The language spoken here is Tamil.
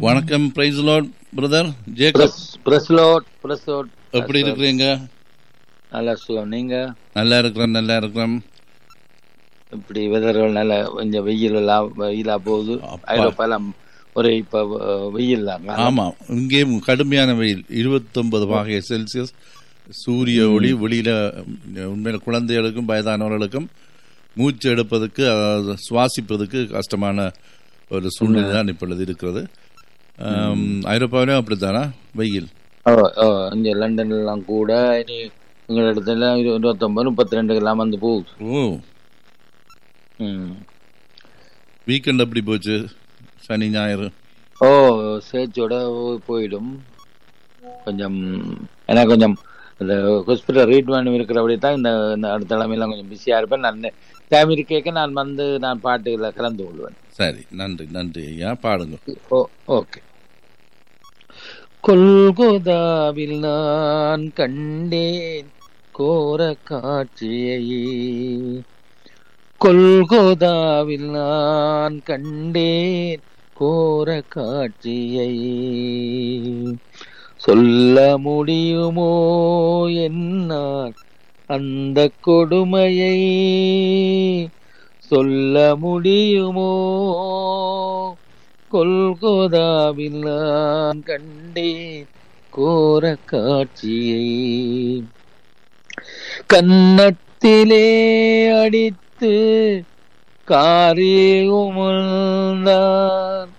வணக்கம் praise lord brother Jacob praise lord praise lord எப்படி இருக்கிறீங்க நல்லா சொல்லுவோம் நீங்க நல்லா இருக்கிறேன் நல்லா இருக்கிறேன் இப்படி வெதர்கள் நல்ல கொஞ்சம் வெயில் எல்லாம் வெயிலா போகுது அப்பா. ஐரோப்பாலாம் ஒரு இப்ப அஹ், வெயில் தான் ஆமா இங்கேயும் கடுமையான வெயில் இருபத்தொன்பது வகை செல்சியஸ் சூரிய ஒளி வெளியில உம், உண்மையில குழந்தைகளுக்கும் வயதானவர்களுக்கும் மூச்சு எடுப்பதற்கு அதாவது, சுவாசிப்பதற்கு கஷ்டமான ஒரு சூழ்நிலை தான் இப்பொழுது இருக்கிறது ஆம், ஐரோப்பாவிலும் அப்படித்தானா வெயில் ஓ, ஓ, இங்க லண்டன்ல எல்லாம் கூட இனி எங்க இடத்துல இரு- இருபத்தொன்பது முப்பத்தி ரெண்டு எல்லாம் வந்து போகுது ஓ ம். வீக்கெண்ட் எப்படி போச்சு சனி ஞாயிறு ஓ சேர்ச்சோட போயிடும் கொஞ்சம் ஏன்னா கொஞ்சம் இந்த ஹாஸ்பிட்டல் ட்ரீட்மெண்ட் இருக்கிறபடி தான் இந்த இந்த அடுத்த தலைமையெல்லாம் கொஞ்சம் பிஸியாக இருப்பேன் நான் டைம் இருக்கேக்க நான் வந்து நான் பாட்டுகளை கலந்து கொள்வேன் சரி நன்றி நன்றி ஐயா பாடுங்க ஓ ஓகே கொல்கொதாவில் நான் கண்டேன் கோர காட்சியை கொல்கொதாவில் நான் கண்டேன் கோர காட்சியை சொல்ல முடியுமோ என்னால் அந்த கொடுமையை சொல்ல முடியுமோ கொல்கோதாவில் நான் கண்டேன் கோர காட்சியை கன்னத்திலே அடித்து காரி உமிழ்ந்தார்